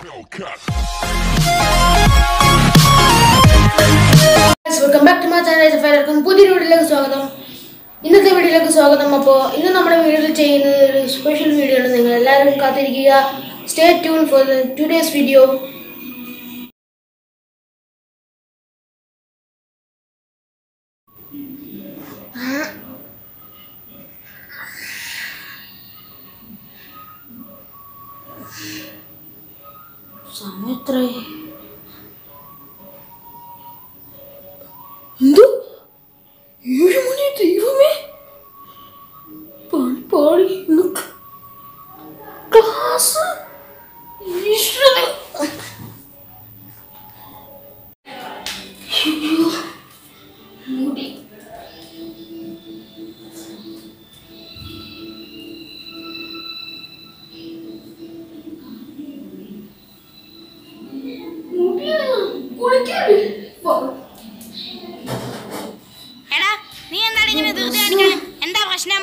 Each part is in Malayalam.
Welcome back to my channel എല്ലാവർക്കും പുതിയ വീഡിയോയിലേക്ക് സ്വാഗതം ഇന്നത്തെ വീഡിയോയിലേക്ക് സ്വാഗതം അപ്പോൾ ഇന്ന് നമ്മുടെ വീഡിയോയിൽ ചെയ്യുന്നത് ഒരു സ്പെഷ്യൽ വീഡിയോ ആണ് നിങ്ങൾ എല്ലാവരും കാത്തിരിക്കുക stay tune for today's video സമയത്രേ എന്ത് ഏഴ് മണി ദൈവമേ പാടി പാടി നിക്ക് ക്ലാസ് ഈശ്വര അയ്യോ മുടി മുടിയാണ് കുളിക്കാറ് എടാ നീ എന്താണ് ഇങ്ങനെ ധൃതി കാണിക്കണേ എന്താ പ്രശ്നം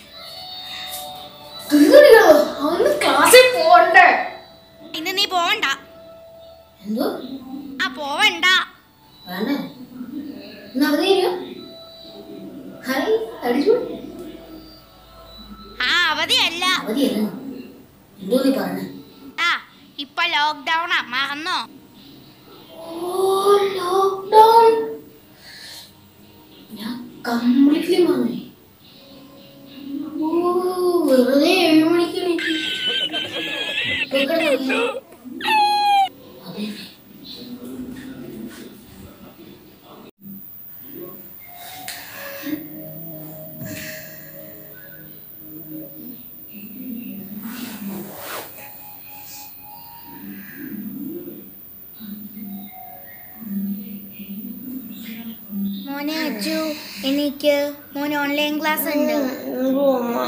തീർന്നില്ല അന്ന് ക്ലാസ്സിൽ പോണ്ടേ ഇന്ന് നീ പോവണ്ട എന്തോ ആ പോവണ്ട വേണ്ട ഇന്ന് അവധിയില്ല ഹായ് അടിച്ചു ആ അവധിയല്ല അവധിയല്ല എന്തോ നീ പറഞ്ഞേ ആ ഇപ്പൊ ലോക്ക്ഡൗണാ മറന്നോ ഓ ലോക്ക്ഡൗൺ ഞാൻ കംപ്ലീറ്റ്ലി മറന്നു ഓ വെറുതെ ഏഴ് മണിക്ക് എണീറ്റ്. ഇപ്പൊ കിടന്നു. അതെ മോനെ അച്ചു എനിക്ക് മോൻ ഓൺലൈൻ ക്ലാസ് ഉണ്ട് എന്തോ അമ്മ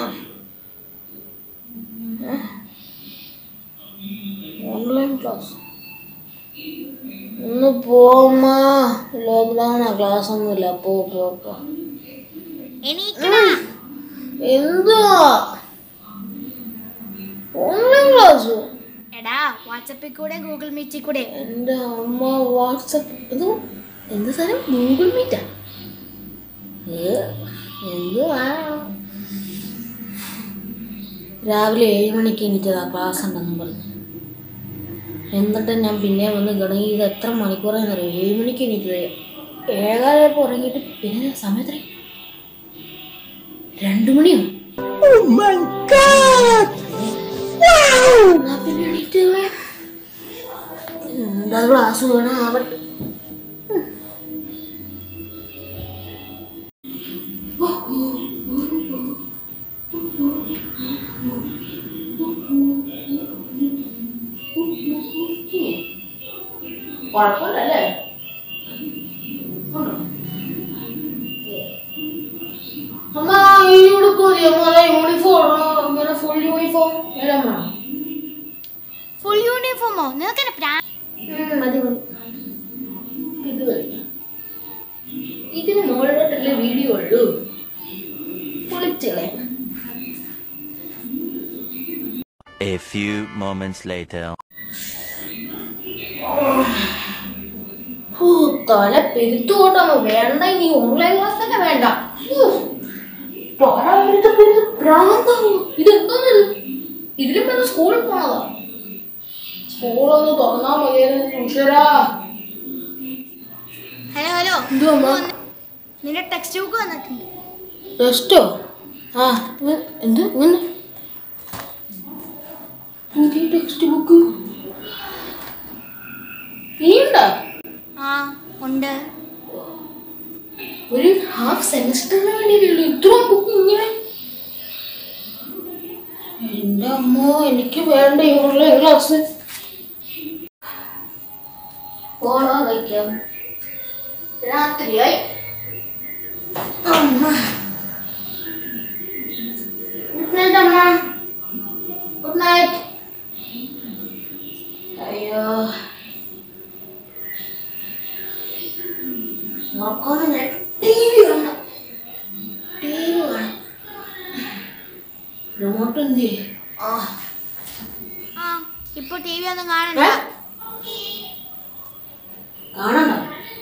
ഓൺലൈൻ ക്ലാസ് ഒന്ന് പോമ്മ ലോക്ക്ഡൗണാ ക്ലാസ് ഒന്നുമില്ല പോ പോ പോ എണീക്കടാ എന്താ ഓൺലൈൻ ക്ലാസ് എടാ വാട്സപ്പിൽ കൂടെ ഗൂഗിൾ മീറ്റിൽ കൂടെ എൻ്റെ അമ്മ വാട്സപ്പ് ഇത് എന്ത് സാധനം ഗൂഗിൾ മീറ്റാ ഏ എന്ത് വേണം രാവിലെ ഏഴ് മണിക്ക് എണീറ്റതാ ക്ലാസ് ഉണ്ടെന്നും പറഞ്ഞു എന്നിട്ട് ഞാൻ പിന്നെ വന്ന് കിടങ്ങി ഇത് എത്ര മണിക്കൂറാന്ന് അറിയാം ഏഴ് മണിക്ക് എണീറ്റത് ഏകാലപ്പോൾ ഉറങ്ങിയിട്ട് പിന്നെ സമയത്ര രണ്ടു മണിയോ എന്നാ പിന്നെ എണീറ്റ് എന്താ ക്ലാസ് വേണം ആവട്ടെ കുഴപ്പമില്ലല്ലേ അമ്മ ഈ ഉടുപ്പ് മതിയോ മോളെ യൂണിഫോം ഇങ്ങനെ ഫുൾ യൂണിഫോം എല്ലാം വേണം ഫുൾ യൂണിഫോമോ നിനക്ക് എന്നെ പ്രാ ഉം, മതി മതി ഇത് മതി ഇതിന് മുകളിലോട്ടല്ലേ വീഡിയോ ഉള്ളൂ പൊളിച്ചളെ A few moments later. ഓ തല പെരുത്തോട്ടാണ് വേണ്ട ഇനി ഓൺലൈൻ ക്ലാസ് തന്നെ വേണ്ട ഉഫ്. തല പെരുത്ത് പെരുത്ത് ഭ്രാന്താവും ഇത് എന്തോന്നത് ഇതിലും വേണം സ്കൂളിൽ പോണതാ സ്കൂളൊന്ന് തുറന്നാ മതിയായിരുന്നു ഈശ്വരാ ഹലോ ഹലോ എന്തോ അമ്മ നിന്റെ ടെക്സ്റ്റ് ബുക്ക് വന്നിട്ടുണ്ട് ടെസ്റ്റോ ആ ഇങ്ങ- എന്ത് ഇങ്ങനെ പുതിയ ടെക്സ്റ്റ് ബുക്ക് നീണ്ടാ ആ ഉണ്ട് ഒരു ഹാഫ് സെമിസ്റ്ററിന് വേണ്ടിയിട്ടുള്ളൂ ഇത്രയും ബുക്ക് ഇങ്ങനെ എന്റെ അമ്മോ എനിക്ക് വേണ്ട ഈ ഓൺലൈൻ ക്ലാസ് പോണോ വയ്ക്കാം രാത്രിയായി അമ്മ ഗുഡ് നൈറ്റ് അമ്മ ഗുഡ് നൈറ്റ് അയ്യോ ഉറക്കമൊന്നുമില്ല ടി വി കാണണം ടി വി കാണാം റിമോട്ട് എന്ത് ചെയ്യും? ആ ആ ഇപ്പൊ ടി വി ഒന്നും കാണണ്ട ഏ? കാണണ്ട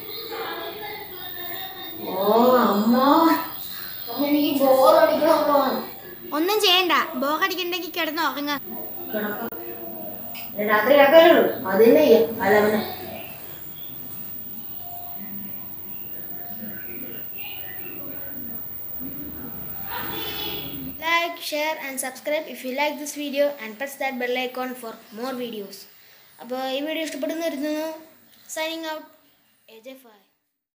ഓ അമ്മ അമ്മ എനിക്ക് ബോറടിക്കണോ ഒന്നും ചെയ്യണ്ട ബോറടിക്കണ്ടെങ്കിൽ കിടന്ന് ഉറങ്ങ കിടക്കാം രാത്രി കിടക്കാനുള്ളൂ അതിനെ അല്ല പിന്നെ Like, share and subscribe if you like this video and press that bell icon for more videos. അപ്പോൾ ഈ വീഡിയോ ഇഷ്ടപ്പെടുന്നു വരുന്നു signing out A J five